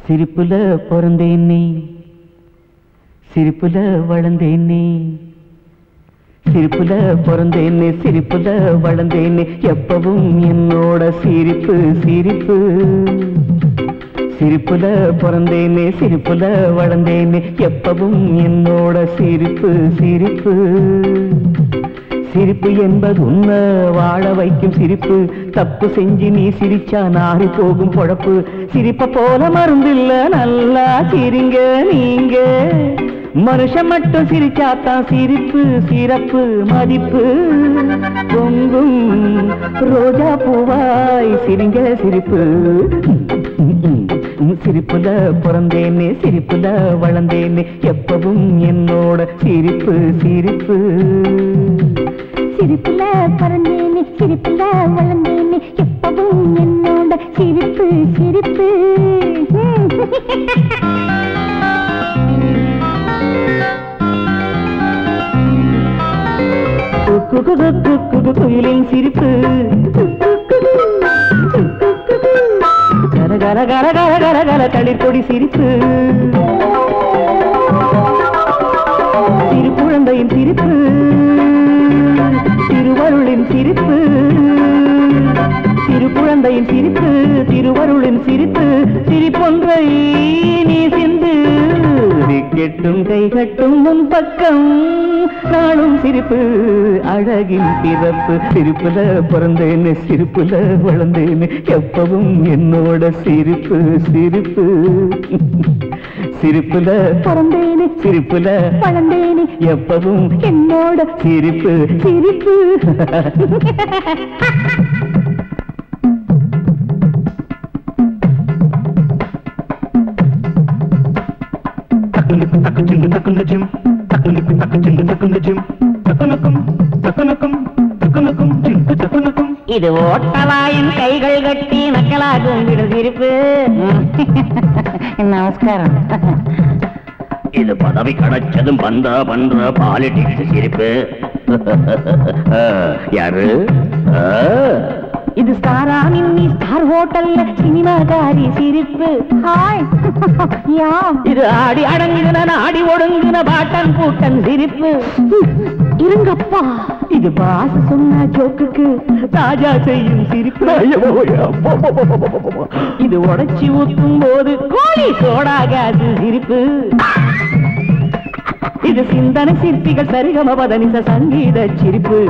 சிரிப்புல பிறந்தேன் நீ சிரிப்புல வளர்ந்தேனே சிரிப்புல பிறந்தேனே சிரிப்புல வளர்ந்தேனே எப்பவும் என்னோட சிரிப்பு சிரிப்பு சிரிப்புல பிறந்தேனே சிரிப்புல வளர்ந்தேனே எப்பவும் என்னோட சிரிப்பு சிரிப்பு சிரிப்பு என்பது உன்ன வாழ வைக்கும் சிரிப்பு தப்பு செஞ்சு நீ சிரிச்சா நாரி போகும் பொழப்பு சிரிப்ப போல மருந்தில்ல நல்லா சிரிங்க நீங்க மனுஷன் மட்டும் சிரிச்சாத்தான் சிரிப்பு சிறப்பு மதிப்பு பொங்கும் ரோஜா பூவாய் சிரிங்க சிரிப்பு சிரிப்புல பிறந்தேனே சிரிப்புல வளர்ந்தேனே எப்பவும் என்னோட சிரிப்பு சிரிப்பு சிரிப்புல பிறந்தேனே சிரிப்புல வளர்ந்தேனே எப்பவும் என்னோட சிரிப்பு சிரிப்பு குயிலின் சிரிப்பு கர கர கர கர கர கர தளிர்கொடி சிரிப்பு சிறு குழந்தையின் சிரிப்பு திருவருளின் சிரிப்பு சிறு குழந்தையின் சிரிப்பு திருவருளின் சிரிப்பு சிரிப்பொன்றை நீ சிந்து கெட்டும் கை கட்டும் முன் பக்கம் நாளும் சிரிப்பு அழகின் பிறப்பு சிரிப்புல பிறந்தேன்னு சிரிப்புல வளர்ந்தேன்னு எப்பவும் என்னோட சிரிப்பு சிரிப்பு சிரிப்புல பிறந்தேனே சிரிப்புல வளர்ந்தேனே எப்பவும் என்னோட சிரிப்பு சிரிப்பு இது ஓட்டவாயின் கைகள் கட்டி நக்கலாகும் விடும் சிரிப்பு நமஸ்காரம் இது பதவி கிடைச்சதும் பண்ற பண்ற பாலிடிக்ஸ் சிரிப்பு யாரு ஆ, இது ஸ்டாரா மின்னி ஸ்டார் ஹோட்டல்ல சினிமாகாரி சிரிப்பு ஹாய் யா இது ஆடி அடங்குன நாடி ஒடுங்குன பாட்டன் கூட்டன் சிரிப்பு இருங்கப்பா இது பாச சொன்ன ஜோக்குக்கு தாஜா செய்யும் சிரிப்பு இது உடைச்சி ஊத்தும் போது கோழி சோடாகாது சிரிப்பு இது சிந்தனை சிற்பிகள் சரிகம பதனிச சங்கீத சிரிப்பு